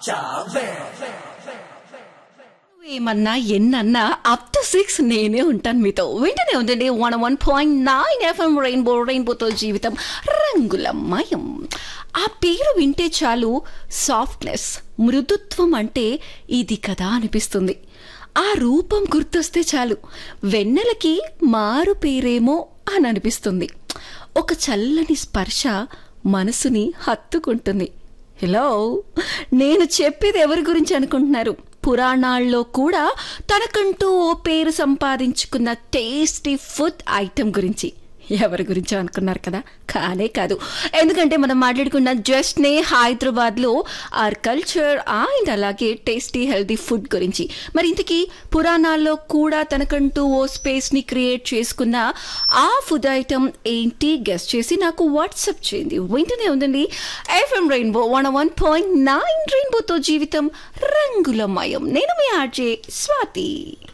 ఏమన్నా ఎన్నన్నా up to six నేనే ఉంటాను మీతో వెంటనే ఉందండి one one point nine FM rainbow రెయిన్బోతో జీవితం రంగులమయం ఆ పేరు వింటే చాలు సాఫ్ట్నెస్ మృదుత్వం అంటే ఇది కదా అనిపిస్తుంది ఆ రూపం గుర్తొస్తే చాలు వెన్నెలకి మారు పేరేమో అని అనిపిస్తుంది ఒక చల్లని స్పర్శ మనసుని హత్తుకుంటుంది హలో నేను చెప్పేది ఎవరి గురించి అనుకుంటున్నారు పురాణాల్లో కూడా తనకంటూ ఓ పేరు సంపాదించుకున్న టేస్టీ ఫుడ్ ఐటెం గురించి ఎవరి గురించో అనుకున్నారు కదా కానే కాదు ఎందుకంటే మనం మాట్లాడుకున్న జస్ట్నే హైదరాబాద్లో ఆర్ కల్చర్ అండ్ అలాగే టేస్టీ హెల్తీ ఫుడ్ గురించి మరి ఇంతకీ పురాణాల్లో కూడా తనకంటూ ఓ స్పేస్ని క్రియేట్ చేసుకున్న ఆ ఫుడ్ ఐటమ్ ఏంటి గెస్ట్ చేసి నాకు వాట్సాప్ చేయండి వెంటనే ఉందండి FM rainbow one one point nine రెయిన్బోతో జీవితం రంగులమయం నేను మీ ఆర్జే స్వాతి